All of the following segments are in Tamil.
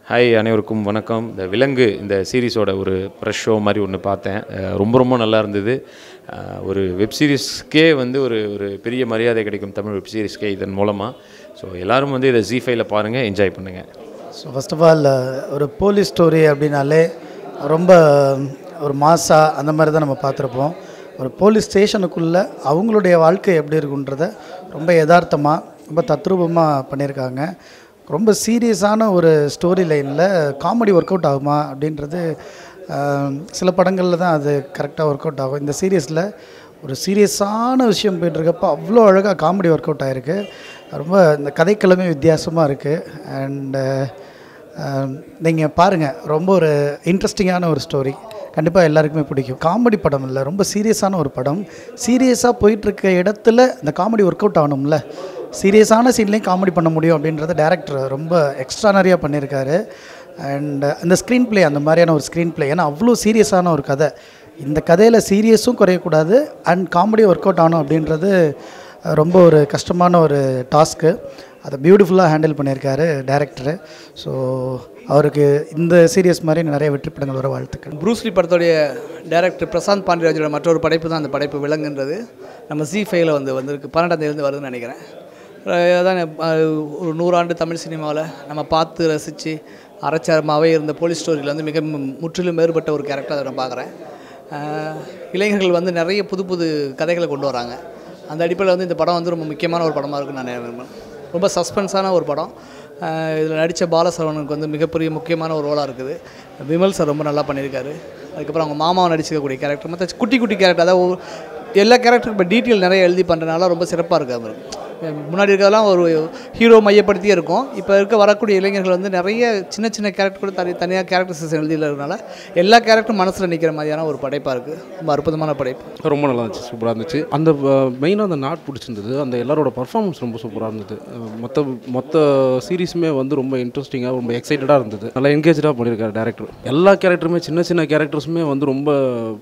ஹாய் அனைவருக்கும் வணக்கம் இந்த விலங்கு இந்த சீரிஸோட ஒரு ப்ரெஷ் ஷோ மாதிரி ஒன்று பார்த்தேன் அஹ் ரொம்ப ரொம்ப நல்லா இருந்தது அஹ் ஒரு வெப் சீரிஸ்க்கே வந்து ஒரு ஒரு பெரிய மரியாதை கிடைக்கும் தமிழ் வெப் சீரிஸ்க்கே இதன் மூலமாக ஸோ எல்லாரும் வந்து இதை ஜி ஃபைவ்ல பாருங்கள் என்ஜாய் பண்ணுங்கள் ஸோ ஃபர்ஸ்ட் ஆஃப் ஆல் ஒரு போலீஸ் ஸ்டோரி அப்படின்னாலே ரொம்ப ஒரு மாசா அந்த மாதிரி தான் நம்ம பார்த்துருப்போம் ஒரு போலீஸ் ஸ்டேஷனுக்குள்ளே அவங்களுடைய வாழ்க்கை எப்படி இருக்குன்றத ரொம்ப யதார்த்தமாக ரொம்ப தத்ரூபமாக பண்ணியிருக்காங்க ரொம்ப சீரியஸான ஒரு ஸ்டோரி லைனில் காமெடி ஒர்க் அவுட் ஆகுமா அப்படின்றது ஆஹ், சில படங்களில் தான் அது கரெக்டாக ஒர்க் அவுட் ஆகும் இந்த சீரியஸில் ஒரு சீரியஸான விஷயம் போயிட்டுருக்கப்போ அவ்வளோ அழகாக காமெடி ஒர்க் அவுட் ஆகிருக்கு ரொம்ப இந்த கதைக்கிழமை வித்தியாசமாக இருக்குது அண்டு நீங்கள் பாருங்கள் ரொம்ப ஒரு இன்ட்ரெஸ்டிங்கான ஒரு ஸ்டோரி கண்டிப்பாக எல்லாருக்குமே பிடிக்கும் காமெடி படம் இல்லை ரொம்ப சீரியஸான ஒரு படம் சீரியஸாக போயிட்டுருக்க இடத்துல இந்த காமெடி ஒர்க் அவுட் ஆகணும்ல சீரியஸான சீன்லேயும் காமெடி பண்ண முடியும் அப்படின்றத டேரக்டர் ரொம்ப எக்ஸ்ட்ரானரியாக பண்ணியிருக்காரு அண்ட் அந்த ஸ்க்ரீன் ப்ளே அந்த மாதிரியான ஒரு ஸ்க்ரீன் ப்ளே ஏன்னா அவ்வளோ சீரியஸான ஒரு கதை இந்த கதையில் சீரியஸும் குறையக்கூடாது அண்ட் காமெடி ஒர்க் அவுட் ஆகணும் அப்படின்றது அஹ், ரொம்ப ஒரு கஷ்டமான ஒரு டாஸ்க்கு அதை பியூட்டிஃபுல்லாக ஹேண்டில் பண்ணியிருக்காரு டேரக்டரு ஸோ அவருக்கு இந்த சீரியஸ் மாதிரி நிறைய வெற்றி படங்கள் வர வாழ்த்துக்கள் ப்ரூஸ்லி படத்துடைய டைரக்டர் பிரசாந்த் பாண்டியராஜோட மற்றொரு படைப்பு தான் அந்த படைப்பு விலங்குன்றது நம்ம ஜி ஃபைவ்ல வந்து வந்திருக்கு பன்னெண்டாம் தேதியிலேருந்து வருதுன்னு நினைக்கிறேன் அஹ் அதான் அஹ் ஒரு நூறாண்டு தமிழ் சினிமாவில் நம்ம பார்த்து ரசித்து அரைச்சாரமாகவே இருந்த போலீஸ் ஸ்டோரியில் வந்து மிக மு- முற்றிலும் வேறுபட்ட ஒரு கேரக்டர் அதை நான் பார்க்குறேன் அஹ் இளைஞர்கள் வந்து நிறைய புது புது கதைகளை கொண்டு வராங்க அந்த அடிப்படையில் வந்து இந்த படம் வந்து ரொம்ப முக்கியமான ஒரு படமாக இருக்குன்னு நான் விரும்புகிறேன் ரொம்ப சஸ்பென்ஸான ஒரு படம் இதில் நடித்த பாலசரவணனுக்கு வந்து மிகப்பெரிய முக்கியமான ஒரு ரோலாக இருக்குது விமல் சார் ரொம்ப நல்லா பண்ணியிருக்காரு அதுக்கப்புறம் அவங்க மாமாவை நடிச்சிக்கக்கூடிய கேரக்டர் மற்ற குட்டி குட்டி கேரக்டர் அதாவது ஒரு- எல்லா கேரக்டருக்கும் இப்போ டீட்டெயில் நிறைய எழுதி பண்ணுறதுனால ரொம்ப சிறப்பாக இருக்குது அது முன்னாடி இருக்கிறதெல்லாம் ஒரு ஹீரோ மையப்படுத்தியே இருக்கும் இப்போ இருக்க வரக்கூடிய இளைஞர்கள் வந்து நிறைய சின்ன சின்ன கேரக்டர் கூட தனி தனியாக கேரக்டர்ஸ் எழுதிக்கிறதுனால எல்லா கேரக்டரும் மனசில் நிற்கிற மாதிரியான ஒரு படைப்பாக இருக்குது ரொம்ப அற்புதமான படைப்பு ரொம்ப நல்லா இருந்துச்சு சூப்பராக இருந்துச்சு அந்த மெயினாக அந்த நாட் பிடிச்சிருந்தது அந்த எல்லாரோட பர்ஃபார்மன்ஸ் ரொம்ப சூப்பராக இருந்தது அஹ் மொத்த மொத்த சீரீஸுமே வந்து ரொம்ப இன்ட்ரெஸ்டிங்காக ரொம்ப எக்ஸைட்டடாக இருந்தது நல்லா என்கேஜாக பண்ணியிருக்காரு டேரக்டர் எல்லா கேரக்டருமே சின்ன சின்ன கேரக்டர்ஸுமே வந்து ரொம்ப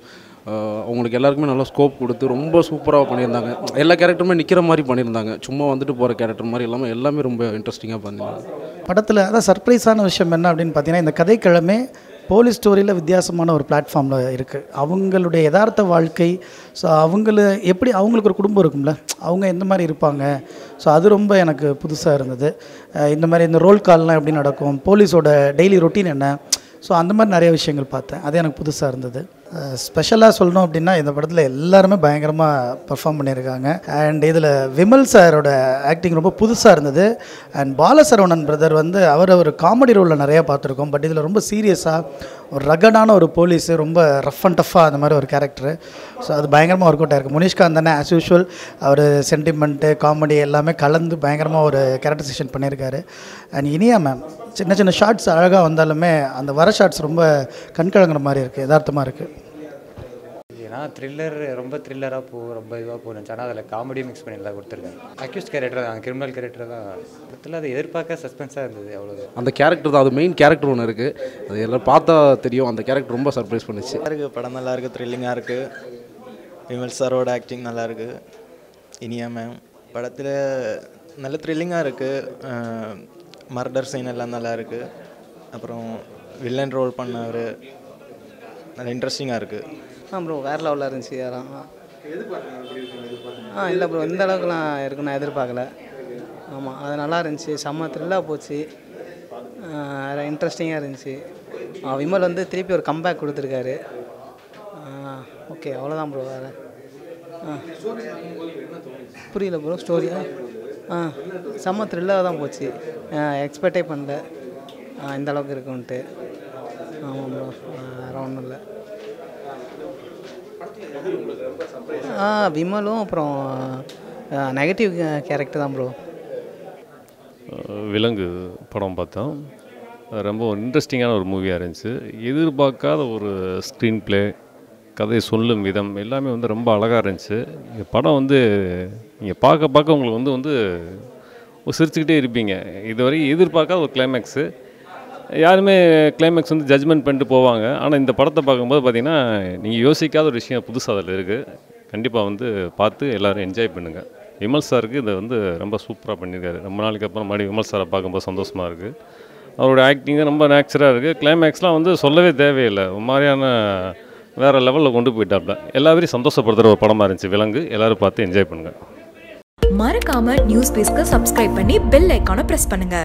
அஹ் அவங்களுக்கு எல்லாருக்குமே நல்லா ஸ்கோப் கொடுத்து ரொம்ப சூப்பராக பண்ணியிருந்தாங்க எல்லா கேரக்டருமே நிற்கிற மாதிரி பண்ணியிருந்தாங்க சும்மா வந்துட்டு போகிற கேரக்டர் மாதிரி இல்லாமல் எல்லாமே ரொம்ப இன்ட்ரெஸ்டிங்காக பண்ணியிருந்தாங்க படத்தில் அதான் சர்ப்ரைஸான விஷயம் என்ன அப்படின்னு பார்த்தீங்கன்னா இந்த கதைக்கிழமை போலீஸ் ஸ்டோரியில் வித்தியாசமான ஒரு பிளாட்ஃபார்மில் இருக்குது அவங்களுடைய யதார்த்த வாழ்க்கை ஸோ அவங்கள எப்படி அவங்களுக்கு ஒரு குடும்பம் இருக்கும்ல அவங்க எந்த மாதிரி இருப்பாங்க ஸோ அது ரொம்ப எனக்கு புதுசாக இருந்தது அஹ் இந்த மாதிரி இந்த ரோல் கால்லாம் எப்படி நடக்கும் போலீஸோட டெய்லி ரொட்டீன் என்ன ஸோ அந்த மாதிரி நிறைய விஷயங்கள் பார்த்தேன் அது எனக்கு புதுசாக இருந்தது ஸ்பெஷலாக சொல்லணும் அப்படின்னா இந்த படத்தில் எல்லாருமே பயங்கரமாக பர்ஃபார்ம் பண்ணியிருக்காங்க அண்ட் இதில் விமல் சாரோட ஆக்டிங் ரொம்ப புதுசாக இருந்தது அண்ட் பாலசரவணன் பிரதர் வந்து அவர் ஒரு காமெடி ரோலில் நிறையா பார்த்துருக்கோம் பட் இதில் ரொம்ப சீரியஸாக ஒரு ரகடான ஒரு போலீஸு ரொம்ப ரஃப் அண்ட் டஃப்பாக அந்த மாதிரி ஒரு கேரக்டர் ஸோ அது பயங்கரமாக ஒர்க் அவுட் ஆயிருக்கு முனிஷ்காந்த் தானே ஆஸ் யூஷுவல் அவர் சென்டிமெண்ட்டு காமெடி எல்லாமே கலந்து பயங்கரமாக ஒரு கேரக்டரைசேஷன் பண்ணியிருக்காரு அண்ட் இனியா மேம் சின்ன சின்ன ஷார்ட்ஸ் அழகாக வந்தாலுமே அந்த வர ஷார்ட்ஸ் ரொம்ப கண்கலங்குற மாதிரி இருக்குது யதார்த்தமாக இருக்குது ஏன்னா த்ரில்லர் ரொம்ப த்ரில்லராக போ ரொம்ப இதுவாக போகணும் ஆனால் அதில் காமெடியும் மிக்ஸ் பண்ணி நல்லா கொடுத்துருக்காங்க அக்யூஸ்ட் கேரக்டர் தான் கிரிமினல் கேரக்டர் தான் படத்தில் அதை எதிர்பார்க்க சஸ்பென்ஸாக இருந்தது அவ்வளோ அந்த கேரக்டர் தான் அது மெயின் கேரக்டர் ஒன்று இருக்குது அது எல்லாம் பார்த்தா தெரியும் அந்த கேரக்டர் ரொம்ப சர்ப்ரைஸ் பண்ணுச்சு நல்லா இருக்குது படம் நல்லா இருக்குது த்ரில்லிங்காக இருக்குது விமல் சாரோட ஆக்டிங் நல்லா இருக்குது இனியா மேம் படத்தில் நல்ல த்ரில்லிங்காக இருக்குது மர்டர் சீன் எல்லாம் நல்லா இருக்குது அப்புறம் வில்லன் ரோல் பண்ணவர் நல்ல இன்ட்ரெஸ்டிங்காக இருக்குது ஆ ப்ரோ வேறு லெவலில் இருந்துச்சு அதெல்லாம் ஆ இல்லை ப்ரோ இந்த அளவுக்குலாம் இருக்குன்னு நான் எதிர்பார்க்கல ஆமாம் அது நல்லா இருந்துச்சு செம்ம த்ரில்லாக போச்சு இன்ட்ரெஸ்டிங்காக இருந்துச்சு ஆ, விமல் வந்து திருப்பி ஒரு கம்பேக் கொடுத்துருக்காரு ஓகே அவ்வளோதான் ப்ரோ வேறு ஆ புரியல ப்ரோ ஸ்டோரியா ஆ செம்ம த்ரில்லாக தான் போச்சு எக்ஸ்பெக்டே பண்ணல ஆ, இந்த அளவுக்கு இருக்குன்ட்டு ஆமாம் ப்ரோ வேறு ஒன்றும் இல்லை ஆ விமலும் அப்புறம் நெகட்டிவ் கேரக்டர் தான் ப்ரோ விலங்கு படம் பார்த்தோம் அது ரொம்ப இன்ட்ரெஸ்டிங்கான ஒரு மூவியாக இருந்துச்சு எதிர்பார்க்காத ஒரு ஸ்க்ரீன் ப்ளே கதை சொல்லும் விதம் எல்லாமே வந்து ரொம்ப அழகாக இருந்துச்சு இந்த படம் வந்து நீங்கள் பார்க்க பார்க்க உங்களுக்கு வந்து வந்து ஒரு சிரிச்சுக்கிட்டே இருப்பீங்க இதுவரை எதிர்பார்க்காத ஒரு கிளைமேக்ஸு யாருமே கிளைமேக்ஸ் வந்து ஜட்ஜ்மெண்ட் பண்ணிட்டு போவாங்க ஆனால் இந்த படத்தை பார்க்கும்போது பார்த்தீங்கன்னா நீங்கள் யோசிக்காத ஒரு விஷயம் புதுசாக அதில் இருக்குது கண்டிப்பாக வந்து பார்த்து எல்லோரும் என்ஜாய் பண்ணுங்கள் விமல் சாருக்கு இதை வந்து ரொம்ப சூப்பராக பண்ணியிருக்காரு ரொம்ப நாளைக்கு அப்புறம் மறுபடியும் விமல் சாரை பார்க்கும்போது சந்தோஷமாக இருக்குது அவரோட ஆக்டிங்கு ரொம்ப நேச்சுராக இருக்குது கிளைமேக்ஸ்லாம் வந்து சொல்லவே தேவையில்லை ஒரு மாதிரியான வேறு லெவலில் கொண்டு போயிட்டாப்ல எல்லாரையும் சந்தோஷப்படுத்துகிற ஒரு படமாக இருந்துச்சு விலங்கு எல்லோரும் பார்த்து என்ஜாய் பண்ணுங்கள் மறக்காம நியூஸ் பேஸ்க்கு சப்ஸ்கிரைப் பண்ணி பெல் ஐக்கானை பிரஸ் பண்ணுங்க